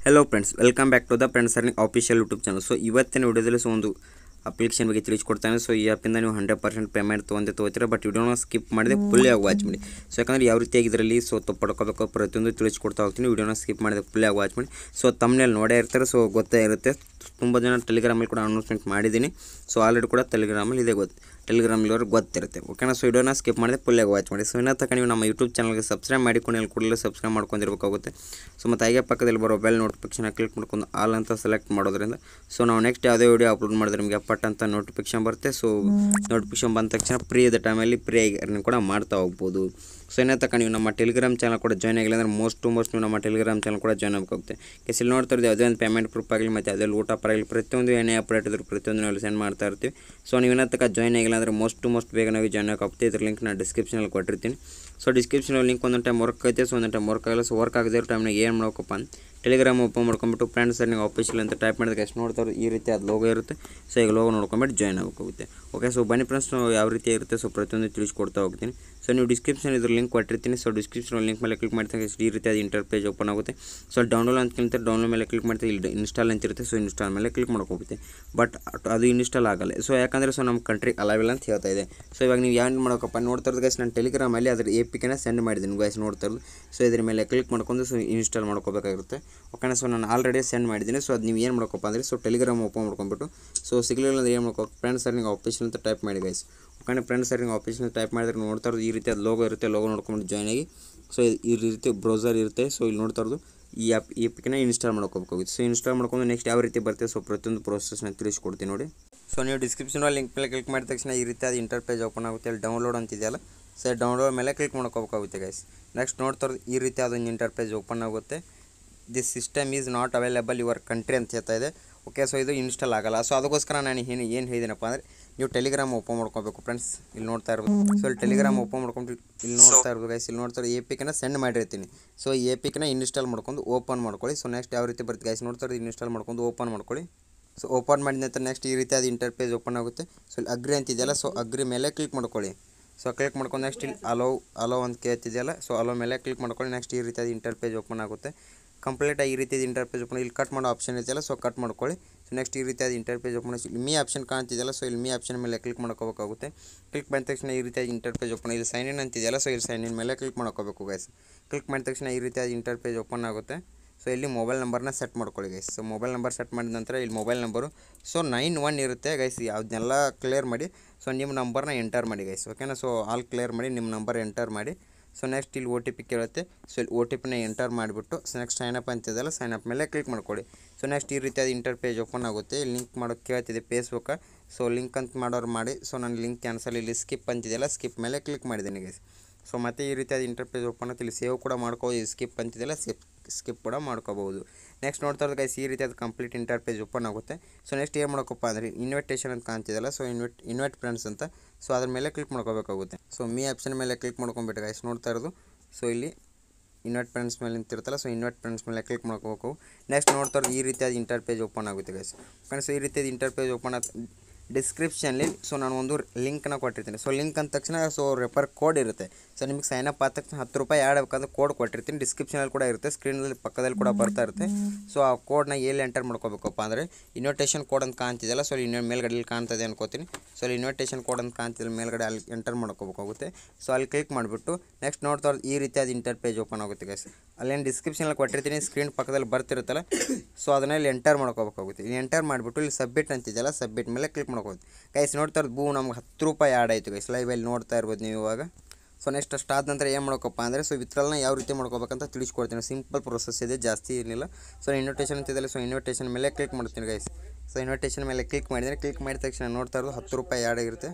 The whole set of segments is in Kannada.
hello friends welcome back to the friends earning official YouTube channel so ಇವತ್ತಿನ ವಿಡಿಯೋದಲ್ಲಿ ಸೊ ಒಂದು ಅಪ್ಲಿಕೇಶನ್ ಬಗ್ಗೆ ತಿಳಿಸ್ಕೊಡ್ತಾನೆ ಸೊ ಈ ಆ್ಯಪಿಂದ ನೀವು ಹಂಡ್ರೆಡ್ ಪರ್ಸೆಂಟ್ ಪೇಮೆಂಟ್ ತೊಗೊಂಡೆ ತೊಗೋತೀರ ಬಟ್ ವಿಡಿಯೋನ ಸ್ಕಿಪ್ ಮಾಡಿದೆ ಫುಲ್ಲಿ ಆಗಿ ವಾಚ್ ಮಾಡಿ ಸೊ ಯಾಕಂದ್ರೆ ಯಾವ ರೀತಿಯಾಗಿ ಇದರಲ್ಲಿ ಸೊ ಪಡ್ಕೋಬೇಕು ಪ್ರತಿಯೊಂದು ತಿಳಿಸ್ಕೊಡ್ತಾ ಹೋಗ್ತೀನಿ ವಿಡಿಯೋನ ಸ್ಕಿಪ್ ಮಾಡಿದೆ ಫುಲ್ಲಿ ಆಗಿ ವಾಚ್ ಮಾಡಿ ಸೊ ತಮ್ಮನೇಲಿ ನೋಡೇ ಇರ್ತಾರೆ ಸೊ ಗೊತ್ತೇ ಇರುತ್ತೆ ತುಂಬ ಜನ ಟೆಲಿಗ್ರಾಮಲ್ಲಿ ಕೂಡ ಅನೌನ್ಸ್ಮೆಂಟ್ ಮಾಡಿದ್ದೀನಿ ಸೊ ಆಲ್ರೆಡಿ ಕೂಡ ಟೆಲಿಗ್ರಾಮಲ್ಲಿ ಇದೆ ಗೊತ್ತು ಟೆಲಿಗ್ರಾಮಲ್ಲಿ ಅವ್ರಿಗೆ ಗೊತ್ತಿರುತ್ತೆ ಓಕೆನಾ ಸೊ ವಿಡಿಯೋನ ಸ್ಕಿಪ್ ಮಾಡಿದೆ ಫುಲ್ಲಾಗಿ ವಾಚ್ ಮಾಡಿ ಸೊ ಇನ್ನೂ ತನಕ ನೀವು ನಮ್ಮ ಯೂಟ್ಯೂಬ್ ಚಾನಲ್ಗೆ ಸಬ್ಸ್ಕ್ರೈಬ್ ಮಾಡಿಕೊಂಡು ಅಲ್ಲಿ ಕೂಡಲೇ ಸಬ್ಸ್ಕ್ರೈಬ್ ಮಾಡ್ಕೊಂಡಿರ್ಬೇಕಾಗುತ್ತೆ ಸೊ ಮತ್ತು ಹಾಗೆ ಪಕ್ಕದಲ್ಲಿ ಬರೋ ಬೆಲ್ ನೋಟಿಫಿಕೇಶನ್ ಕ್ಲಿಕ್ ಮಾಡ್ಕೊಂಡು ಆಲ್ ಅಂತ ಸೆಲೆಕ್ಟ್ ಮಾಡೋದ್ರಿಂದ ಸೊ ನಾವು ನೆಕ್ಸ್ಟ್ ಯಾವುದೇ ವಿಡಿಯೋ ಅಪ್ಲೋಡ್ ಮಾಡಿದ್ರೆ ನಿಮಗೆ ಪಟ್ ಅಂತ ನೋಟಿಫಿಕೇಶನ್ ಬರುತ್ತೆ ಸೊ ನೋಟಿಫಿಕೇಶನ್ ಬಂದ ತಕ್ಷಣ ಫ್ರೀ ಇದೆ ಟೈಮಲ್ಲಿ ಫ್ರೀ ಆಗಿ earning ಕೂಡ ಮಾಡ್ತಾ ಹೋಗ್ಬೋದು ಸೊ ಇನ್ನೇ ತನಕ ನೀವು ನಮ್ಮ ಟೆಲಿಗ್ರಾಮ್ ಚಾನಲ್ ಕೂಡ ಜಾಯ್ನ್ ಆಗಿಲ್ಲ ಅಂದರೆ ಮೋಸ್ಟ್ ಟು ಮೋಸ್ಟ್ ನೀವು ನಮ್ಮ ಟೆಲಿಗ್ರಾಮ್ ಚಾನಲ್ ಕೂಡ ಜಾಯ್ನ್ ಆಗಬೇಕಾಗುತ್ತೆ ಕೆಸ್ ಇಲ್ಲಿ ನೋಡ್ತಾ ಇರೋದು ಯಾವುದೇ ಒಂದು ಪೇಮೆಂಟ್ ಪ್ರೂಫ್ ಆಗಲಿ ಮತ್ತು ಯಾವುದೇ ಊಟ ಆಗಲಿ ಪ್ರತಿಯೊಂದು ಏನೇ ಅಪ್ಡೇಟ್ ಇದ್ರು ಪ್ರತಿಯೊಂದು ನಾವು ಸೆಂಡ್ ಮಾಡ್ತಾ ಇರ್ತೀವಿ ಸೊ ನೀವು ಇನ್ನೂ ತನಕ ಜಾಯ್ನ್ ಆಗಿಲ್ಲ ಅಂದರೆ ಮೋಸ್ಟ್ ಟು ಮೋಸ್ಟ್ ಬೇಗ ನಾವು ಜಾಯ್ನ್ ಆಗುತ್ತೆ ಇದ್ರ ಲಿಂಕ್ ನಾನು ಡಿಸ್ಕ್ರಿಪ್ಷನಲ್ಲಿ ಕೊಟ್ಟಿರ್ತೀನಿ ಸೊ ಡಿಸ್ಕ್ರಿಪ್ಷನಲ್ಲಿ ಲಿಂಕ್ ಒಂದೊಂದು ಟೈಮ್ ವರ್ಕ್ ಐತೆ ಸೊ ಒಂದೊಂದು ಟೈಮ್ ವರ್ಕ್ ಆಗಲ್ಲ ಸೊ ವರ್ಕ್ ಆಗದೇ ಇರೋ ಟೈಮ್ನಾಗ ಏನು ಮಾಡ್ಬೇಕಪ್ಪ ಅಂತ ಟೆಲಿಗ್ರಾಮ್ ಓಪನ್ ಮಾಡ್ಕೊಂಬಿಟ್ಟು ಫ್ರೆಂಡ್ಸ್ ನೀವು ಆಫೀಷಿಯಲ್ ಅಂತ ಟೈಪ್ ಮಾಡಿದಾಗ ಎಷ್ಟು ನೋಡ್ತಾರೆ ಈ ರೀತಿ ಅದು ಲೋಗೋ ಇರುತ್ತೆ ಸೊ ಈಗ ಲೋಗೋ ನೋಡ್ಕೊಂಬಿಟ್ಟು ಜಾಯ್ನ್ ಆಗಬೇಕಾಗುತ್ತೆ ಓಕೆ ಸೊ ಬನ್ನಿ ಫ್ರೆಂಡ್ಸ್ ನಾವು ಯಾವ ರೀತಿ ಇರುತ್ತೆ ಸೊ ಪ್ರತಿಯೊಂದು ತಿಳಿಸ್ಕೊಡ್ತಾ ಹೋಗ್ತೀನಿ ಸೊ ನೀವು ಡಿಸ್ಕ್ರಿಪ್ಷನ್ ಇದ್ರ ಲಿಂಕ್ ಕೊಟ್ಟಿರ್ತೀನಿ ಸೊ ಡಿಸ್ಕ್ರಿಪ್ಷನ್ ಲಿಂಕ್ ಮೇಲೆ ಕ್ಲಿಕ್ ಮಾಡ್ತಾ ಈ ರೀತಿ ಅದು ಇಂಟರ್ ಪೇಜ್ ಓಪನ್ ಆಗುತ್ತೆ ಸೊ ಡೌನ್ಲೋಡ್ ಅಂತ ಕೇಳ್ತಾರೆ ಡೌನ್ಲೋಡ್ ಮೇಲೆ ಕ್ಲಿಕ್ ಮಾಡ್ತಾ ಇಲ್ಲಿ ಇನ್ಸ್ಟಾಲ್ ಅಂತ ಇರುತ್ತೆ ಸೊ ಇನ್ಸ್ಟಾಲ್ ಮೇಲೆ ಕ್ಲಿಕ್ ಮಾಡ್ಕೋಗುತ್ತೆ ಬಟ್ ಅದು ಇನ್ಸ್ಟಾಲ್ ಆಗಲ್ಲ ಸೊ ಯಾಕಂದರೆ ಸೊ ನಮ್ಮ ಕಂಟ್ರಿ ಅಲವಿಲ್ಲ ಅಂತ ಹೇಳ್ತಾ ಇದೆ ಸೊ ಇವಾಗ ನೀವು ಏನು ಮಾಡೋಕಪ್ಪ ನೋಡ್ತಾ ಇರೋದು ಗೈಸ್ ನಾನು ಟೆಲಿಗ್ರಾಮಲ್ಲಿ ಅದ್ರ ಎ ಪಿ ಕೆನ ಸೆಂಡ್ ಮಾಡಿದ್ದೀನಿ ಗೈಸ್ ನೋಡ್ತಾ ಇರೋದು ಸೊ ಇದ್ರ ಮೇಲೆ ಕ್ಲಿಕ್ ಮಾಡ್ಕೊಂಡು ಸೊ ಇನ್ಸ್ಟಾಲ್ ಮಾಡ್ಕೋಬೇಕಾಗಿರುತ್ತೆ ಓಕೆನಾ ಸೊ ನಾನು ಆಲ್ರೆಡಿ ಸೆಂಡ್ ಮಾಡಿದ್ದೀನಿ ಸೊ ಅದು ನೀವು ಏನು ಮಾಡ್ಕೊಪ್ಪ ಅಂದರೆ ಸೊ ಟೆಲಿಗ್ರಾಮ್ ಓಪನ್ ಮಾಡ್ಕೊಂಬಿಟ್ಟು ಸೊ ಸಿಗಲಿಲ್ಲ ಅಂದ್ರೆ ಏನು ಮಾಡ್ಕೋ ಫ್ರೆಂಡ್ಸ್ ಸರ್ನಿಂಗ್ ಆಫೀಷಿಯಲ್ ಅಂತ ಟೈಪ್ ಮಾಡಿ guys okay friends earning official type ಮಾಡಿದ್ರೆ ನೋಡ್ತಾ ಇರೋದು ಈ ರೀತಿ ಅದು ಲೋಗೋ ಇರುತ್ತೆ ಲೋಗೋ ನೋಡ್ಕೊಂಡು ಜಾಯ್ನ್ ಆಗಿ ಸೊ ಈ ರೀತಿ ಬ್ರೌಸರ್ ಇರುತ್ತೆ ಸೊ ಇಲ್ಲಿ ನೋಡ್ತಾ ಇರೋದು ಈ ಆ್ಯಪ್ ಈ ಆ್ಯಪ್ಗೆ ಇನ್ಸ್ಟಾಲ್ ಮಾಡ್ಕೋಬೇಕಾಗುತ್ತೆ ಸೊ ಇನ್ಸ್ಟಾಲ್ ಮಾಡ್ಕೊಂಡು ನೆಕ್ಸ್ಟ್ ಯಾವ ರೀತಿ ಬರುತ್ತೆ ಸೊ ಪ್ರತಿಯೊಂದು ಪ್ರೋಸೆಸ್ನ ತಿಳಿಸ್ಕೊಡ್ತೀನಿ ನೋಡಿ ಸೊ ನೀವು ಡಿಸ್ಕ್ರಿಪ್ಷನಲ್ಲಿ ಲಿಂಕ್ ಮೇಲೆ ಕ್ಲಿಕ್ ಮಾಡಿದ ತಕ್ಷಣ ಈ ರೀತಿ ಅದು ಇಂಟರ್ ಪೇಜ್ ಓಪನ್ ಆಗುತ್ತೆ ಅಲ್ಲಿ ಡೌನ್ಲೋಡ್ ಅಂತಿದೆಯಲ್ಲ ಸೊ ಡೌನ್ಲೋಡ್ ಮೇಲೆ ಕ್ಲಿಕ್ ಮಾಡ್ಕೋಬೇಕಾಗುತ್ತೆ ಗೈಸ್ ನೆಕ್ಸ್ಟ್ ನೋಡ್ತಾ ಇರೋದು ಈ ರೀತಿ ಅದೊಂದು ಇಂಟರ್ ಪೇಜ್ ಓಪನ್ ಆಗುತ್ತೆ this system is not available your country ಅಂತ ಹೇಳ್ತಾ ಇದೆ ಓಕೆ ಸೊ ಇದು ಇನ್ಸ್ಟಾಲ್ ಆಗಲ್ಲ ಸೊ ಅದಕ್ಕೋಸ್ಕರ ನಾನು ಏನು ಏನು ಹೇಳಿದ್ದೀನಪ್ಪ ಅಂದರೆ ನೀವು ಟೆಲಿಗ್ರಾಮ್ ಓಪನ್ ಮಾಡ್ಕೋಬೇಕು ಫ್ರೆಂಡ್ಸ್ ಇಲ್ಲಿ ನೋಡ್ತಾ ಇರ್ಬೋದು ಸೊ ಇಲ್ಲಿ ಟೆಲಿಗ್ರಾಮ್ ಓಪನ್ ಮಾಡ್ಕೊಂಡು ಇಲ್ಲಿ ನೋಡ್ತಾ ಇರ್ಬೋದು ಗೈಸ್ ಇಲ್ಲಿ ನೋಡ್ತಾ ಎ ಪಿಕನ್ನ ಸೆಂಡ್ ಮಾಡಿರ್ತೀನಿ ಸೊ ಎ ಪಿಕನ್ನ ಇನ್ಸ್ಟಾಲ್ ಮಾಡ್ಕೊಂಡು ಓಪನ್ ಮಾಡ್ಕೊಳ್ಳಿ ಸೊ ನೆಕ್ಸ್ಟ್ ಯಾವ ರೀತಿ ಬರುತ್ತೆ ಗೈಸ್ ನೋಡ್ತಾ ಇರೋದು ಇನ್ಸ್ಟಾಲ್ ಮಾಡ್ಕೊಂಡು ಓಪನ್ ಮಾಡ್ಕೊಳ್ಳಿ ಸೊ ಓಪನ್ ಮಾಡಿದ ನಂತರ ನೆಕ್ಸ್ಟ್ ಈ ರೀತಿ ಅದು ಇಂಟರ್ ಪೇಜ್ ಓಪನ್ ಆಗುತ್ತೆ ಸೊ ಇಲ್ಲಿ ಅಗ್ರಿ ಅಂತಿದೆಯಲ್ಲ ಸೊ ಅಗ್ರಿ ಮೇಲೆ ಕ್ಲಿಕ್ ಮಾಡ್ಕೊಳ್ಳಿ ಸೊ ಕ್ಲಿಕ್ ಮಾಡ್ಕೊಂಡು ನೆಕ್ಸ್ಟ್ ಇಲ್ಲಿ ಅಲೋ ಅಲೋ ಅಂತ ಕೇಳ್ತಿದೆಯಲ್ಲ ಸೊ ಅಲೋ ಮೇಲೆ ಕ್ಲಿಕ್ ಮಾಡ್ಕೊಳ್ಳಿ ನೆಕ್ಸ್ಟ್ ಈ ರೀತಿ ಅದು ಇಂಟರ್ ಪೇಜ್ ಓಪನ್ ಆಗುತ್ತೆ ಕಂಪ್ಲೀಟಾಗಿ ಈ ರೀತಿ ಇಂಟರ್ ಪೇಜ್ ಓಪನ್ ಇಲ್ಲಿ ಕಟ್ ಮಾಡೋ ಆಪ್ಷನ್ ಇದೆಯಲ್ಲ ಸೊ ಕಟ್ ಮಾಡ್ಕೊಳ್ಳಿ ಸೊ ನೆಕ್ಸ್ಟ್ ಈ ರೀತಿ ಅದು ಇಂಟರ್ ಪೇಜ್ ಓಪನ್ ಇಲ್ಲಿ ಮೀ ಆಪ್ಷನ್ ಕಾಣ್ತಿದೆಯಲ್ಲ ಸೊ ಇಲ್ಲಿ ಮೀ ಆಪ್ಷನ್ ಮೇಲೆ ಕ್ಲಿಕ್ ಮಾಡ್ಕೋಬೇಕಾಗುತ್ತೆ ಕ್ಲಿಕ್ ಮಾಡಿದ ತಕ್ಷಣ ಈ ರೀತಿಯಾಗಿ ಇಂಟರ್ ಪೇಜ್ ಓಪನ್ ಇಲ್ಲಿ ಸೈನ್ ಇನ್ ಅಂತಿದೆಯಲ್ಲ ಸೊ ಇಲ್ಲಿ ಸೈನ್ ಇನ್ ಮೇಲೆ ಕ್ಲಿಕ್ ಮಾಡ್ಕೋಬೇಕು ಗೈಸ್ ಕ್ಲಿಕ್ ಮಾಡಿದ ತಕ್ಷಣ ಈ ರೀತಿಯಾಗಿ ಇಂಟರ್ ಪೇಜ್ ಓಪನ್ ಆಗುತ್ತೆ ಸೊ ಇಲ್ಲಿ ಮೊಬೈಲ್ ನಂಬರ್ನ ಸೆಟ್ ಮಾಡ್ಕೊಳ್ಳಿ guys so mobile number set ಮಾಡಿದ ನಂತರ ಇಲ್ಲಿ mobile number so nine one ಇರುತ್ತೆ ಗೈಸ್ ಅದನ್ನೆಲ್ಲ ಕ್ಲಿಯರ್ ಮಾಡಿ ಸೊ ನಿಮ್ಮ ನಂಬರ್ನ ಎಂಟರ್ ಮಾಡಿ ಗೈಸ್ ಓಕೆನಾ ಸೊ ಆಲ್ ಕ್ಲಿಯರ್ ಮಾಡಿ ನಿಮ್ಮ ನಂಬರ್ ಎಂಟರ್ ಮಾಡಿ ಸೊ ನೆಕ್ಸ್ಟ್ ಇಲ್ಲಿ ಒ ಟಿ ಪಿ ಕೇಳುತ್ತೆ ಸೊ ಇಲ್ಲಿ ಒ ಟಿ ಪಿನ ಎಂಟರ್ ಮಾಡಿಬಿಟ್ಟು ಸೊ ನೆಕ್ಸ್ಟ್ ಸೈನಪ್ ಅಂತಿದೆಯಲ್ಲ ಸೈನಪ್ ಮೇಲೆ ಕ್ಲಿಕ್ ಮಾಡ್ಕೊಳ್ಳಿ ಸೊ ನೆಕ್ಸ್ಟ್ ಈ ರೀತಿಯಾದ ಇಂಟರ್ ಪೇಜ್ ಓಪನ್ ಆಗುತ್ತೆ ಇಲ್ಲಿ ಲಿಂಕ್ ಮಾಡೋಕ್ಕೆ ಕೇಳ್ತಿದೆ ಫೇಸ್ಬುಕ್ಕ ಸೊ ಲಿಂಕ್ ಅಂತ ಮಾಡೋರು ಮಾಡಿ ಸೊ ನಾನು ಲಿಂಕ್ ಕ್ಯಾನ್ಸಲ್ ಇಲ್ಲಿ ಸ್ಕಿಪ್ ಅಂತಿದೆಯಲ್ಲ ಸ್ಕಿಪ್ ಮೇಲೆ ಕ್ಲಿಕ್ ಮಾಡಿದ್ದೀನಿ ಗೈಸ್ ಸೊ ಮತ್ತೆ ಈ ರೀತಿಯಾದ ಇಂಟರ್ಪೇಜ್ ಓಪನ್ ಆಗುತ್ತೆ ಇಲ್ಲಿ ಸೇವ್ ಕೂಡ ಮಾಡ್ಕೋಬೋದು ಸ್ಕಿಪ್ ಅಂತಿದೆಯಲ್ಲ ಸ್ಕಿಪ್ ಸ್ಕಿಪ್ ಕೂಡ ಮಾಡ್ಕೋಬೋದು ನೆಕ್ಸ್ಟ್ ನೋಡ್ತಾ ಇರೋದು ಗೈಸ್ ಈ ರೀತಿಯಾದ ಕಂಪ್ಲೀಟ್ ಇಂಟರ್ಪೇಜ್ ಓಪನ್ ಆಗುತ್ತೆ ಸೊ ನೆಕ್ಸ್ಟ್ ಏನು ಮಾಡ್ಕೋಪ್ಪ ಅಂದರೆ ಇನ್ವಿಟೇಷನ್ ಅಂತ ಕಾಣ್ತಿದೆಯಲ್ಲ ಸೊ ಇನ್ವಿಟ್ ಇನ್ವೈಟ್ ಫ್ರೆಂಡ್ಸ್ ಅಂತ ಸೊ ಅದ್ರ ಮೇಲೆ ಕ್ಲಿಕ್ ಮಾಡ್ಕೋಬೇಕಾಗುತ್ತೆ ಸೊ ಮೀ ಆಪ್ಷನ್ ಮೇಲೆ ಕ್ಲಿಕ್ ಮಾಡ್ಕೊಂಬಿಟ್ಟು ಗೈಸ್ ನೋಡ್ತಾ ಇರೋದು ಸೊ ಇಲ್ಲಿ ಇನ್ವೈಟ್ ಫ್ರೆಂಡ್ಸ್ ಮೇಲೆ ನಿಂತಿರುತ್ತಲ್ಲ ಸೊ ಇನ್ವೈಟ್ ಫ್ರೆಂಡ್ಸ್ ಮೇಲೆ ಕ್ಲಿಕ್ ಮಾಡ್ಕೋಬೇಕು ನೆಕ್ಸ್ಟ್ ನೋಡ್ತಾ ಇರೋದು ಈ ರೀತಿಯಾದ ಇಂಟರ್ ಪೇಜ್ ಓಪನ್ ಆಗುತ್ತೆ ಗೈಸ್ ಫ್ರೆಂಡ್ಸ್ ಈ ರೀತಿಯಾದ ಇಂಟರ್ ಪೇಜ್ ಓಪನ್ ಆದ ಡಿಸ್ಕ್ರಿಪ್ಷನ್ಲಿ ಸೊ ನಾನು ಒಂದು ಲಿಂಕ್ನ ಕೊಟ್ಟಿರ್ತೀನಿ ಸೊ ಲಿಂಕ್ ಅಂದ ತಕ್ಷಣ ಸೊ ರೆಫರ್ ಕೋಡ್ ಇರುತ್ತೆ ಸೊ ನಿಮಗೆ ಸೈನ್ ಅಪ್ ಆದ ತಕ್ಷಣ ಹತ್ತು ರೂಪಾಯಿ ಆ್ಯಡ್ ಆಗಬೇಕಾದ್ರೆ ಕೋಡ್ ಕೊಟ್ಟಿರ್ತೀನಿ ಡಿಸ್ಕ್ರಿಪ್ಷನಲ್ಲಿ ಕೂಡ ಇರುತ್ತೆ ಸ್ಕ್ರೀನಲ್ಲಿ ಪಕ್ಕದಲ್ಲಿ ಕೂಡ ಬರ್ತಾ ಇರುತ್ತೆ ಸೊ ಆ ಕೋಡ್ನ ಎಲ್ಲಿ ಎಂಟರ್ ಮಾಡ್ಕೋಬೇಕಪ್ಪ ಅಂದರೆ ಇನ್ವಿಟೇಷನ್ ಕೋಡ್ ಅಂತ ಕಾಣ್ತಿದೆಯಲ್ಲ ಸೊ ಇಲ್ಲಿ ಮೇಲ್ಗಡೆಯಲ್ಲಿ ಕಾಣ್ತದೆ ಅನ್ಕೋತೀನಿ ಸೊ ಅಲ್ಲಿ ಇನ್ವಿಟೇಷನ್ ಕೋಡ್ ಅಂತ ಕಾಣ್ತಿದೆ ಮೇಲ್ಗಡೆ ಅಲ್ಲಿ ಎಂಟರ್ ಮಾಡ್ಕೋಬೇಕಾಗುತ್ತೆ ಸೊ ಅಲ್ಲಿ ಕ್ಲಿಕ್ ಮಾಡಿಬಿಟ್ಟು ನೆಕ್ಸ್ಟ್ ನೋಡ್ತಾ ಇರೋದು ಈ ರೀತಿಯಾದ ಇಂಟರ್ ಪೇಜ್ ಓಪನ್ ಆಗುತ್ತೆ ಗೈಸ್ ಅಲ್ಲೇನು ಡಿಸ್ಕ್ರಿಪ್ಷನಲ್ಲಿ ಕೊಟ್ಟಿರ್ತೀನಿ ಸ್ಕ್ರೀನ್ ಪಕ್ಕದಲ್ಲಿ ಬರ್ತಿರುತ್ತಲ್ಲ ಸೊ ಅದನ್ನ ಇಲ್ಲಿ ಎಂಟರ್ ಮಾಡ್ಕೋಬೇಕಾಗುತ್ತೆ ಇಲ್ಲಿ ಎಂಟರ್ ಮಾಡಿಬಿಟ್ಟು ಇಲ್ಲಿ ಸಬ್ಮಿಟ್ ಅಂತಿದೆಯಲ್ಲ ಸಬ್ಮಿಟ್ ಮೇಲೆ ಕ್ಲಿಕ್ ಮಾಡ್ಕೋಬೋದು ಗೈಸ್ ನೋಡ್ತಾ ಇರೋದು ಬೂ ನಮ್ಗೆ ಹತ್ತು ರೂಪಾಯಿ ಆ್ಯಡ್ ಆಯಿತು ಗೈಸ್ ಲೈವಲ್ಲಿ ನೋಡ್ತಾ ಇರ್ಬೋದು ನೀವು ಇವಾಗ ಸೊ ನೆಕ್ಸ್ಟ್ ಅಷ್ಟು ಆದ ನಂತರ ಏನು ಮಾಡ್ಕೋಪ್ಪ ಅಂದರೆ ಸೊ ವಿತ್ಡ್ರಾಲ್ನ ಯಾವ ರೀತಿ ಮಾಡ್ಕೋಬೇಕಂತ ತಿಳಿಸ್ಕೊಡ್ತೀನಿ ಸಿಂಪಲ್ ಪ್ರೊಸೆಸ್ ಇದೆ ಜಾಸ್ತಿ ಏನಿಲ್ಲ ಸೊ ಇನ್ವಿಟೇಷನ್ ಅಂತಿದೆಯಲ್ಲ ಸೊ ಇನ್ವಿಟೇಷನ್ ಮೇಲೆ ಕ್ಲಿಕ್ ಮಾಡ್ತೀನಿ ಗೈಸ್ ಸೊ ಇನ್ವಿಟೇಷನ್ ಮೇಲೆ ಕ್ಲಿಕ್ ಮಾಡಿದರೆ ಕ್ಲಿಕ್ ಮಾಡಿದ ತಕ್ಷಣ ನೋಡ್ತಾ ಇರೋದು ಹತ್ತು ರೂಪಾಯಿ ಆ್ಯಡ್ ಆಗಿರುತ್ತೆ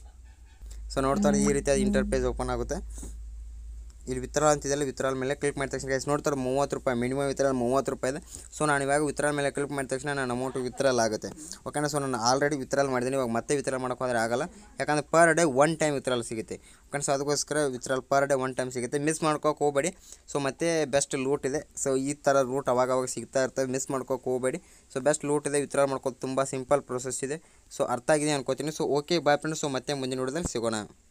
ಸೊ ನೋಡ್ತಾ ಇರೋದು ಈ ರೀತಿಯಾದ ಇಂಟರ್ಪೇಜ್ ಓಪನ್ ಆಗುತ್ತೆ ಇಲ್ಲಿ ವಿತ್ಡ್ರಾಲ್ ಅಂತಿದೆಯಲ್ಲ ವಿತ್ಡ್ರಾಲ್ ಮೇಲೆ ಕ್ಲಿಕ್ ಮಾಡಿದ ತಕ್ಷಣ ಗೈಸ್ ನೋಡ್ತಾರೆ ಮೂವತ್ತು ರೂಪಾಯಿ ಮಿನಿಮಮ್ ವಿತ್ಡ್ರಾಲ್ ಮೂವತ್ತು ರೂಪಾಯಿ ಇದೆ ಸೊ ನಾನು ಇವಾಗ ವಿತ್ಡ್ರಾಲ್ ಮೇಲೆ ಕ್ಲಿಕ್ ಮಾಡಿದ ತಕ್ಷಣ ನನ್ನ ಅಮೌಂಟ್ ವಿತ್ಡ್ರಾಲ್ ಆಗುತ್ತೆ ಓಕೆನಾ ಸೊ ನಾನು ಆಲ್ರೆಡಿ ವಿತ್ಡ್ರಾಲ್ ಮಾಡಿದ್ದೀನಿ ಇವಾಗ ಮತ್ತೆ ವಿತ್ಡ್ರಾಲ್ ಮಾಡೋಕ್ಕೋದ್ರೆ ಆಗಲ್ಲ ಯಾಕಂದರೆ per day one time withdrawal ಸಿಗುತ್ತೆ ಓಕೆ ಸೊ ಅದಕ್ಕೋಸ್ಕರ withdrawal per day one time ಸಿಗುತ್ತೆ ಮಿಸ್ ಮಾಡ್ಕೋಕೆ ಹೋಗಬೇಡಿ ಸೊ ಮತ್ತೆ ಬೆಸ್ಟ್ ಲೂಟ್ ಇದೆ ಸೊ ಈ ಥರ ಲೂಟ್ ಅವಾಗ ಅವಾಗ ಸಿಗ್ತಾ ಇರ್ತವೆ ಮಿಸ್ ಮಾಡ್ಕೋಕೆ ಹೋಗಬೇಡಿ ಸೊ ಬೆಸ್ಟ್ ಲೂಟ್ ಇದೆ ವಿತ್ಡ್ರಾಲ್ ಮಾಡ್ಕೋದು ತುಂಬ ಸಿಂಪಲ್ ಪ್ರೊಸೆಸ್ ಇದೆ ಸೊ ಅರ್ಥ ಆಗಿದೆ ಅನ್ಕೋತೀನಿ so okay bye friends so ಮತ್ತೆ ಮುಂದಿನ ನೋಡಿದಲ್ಲಿ ಸಿಗೋಣ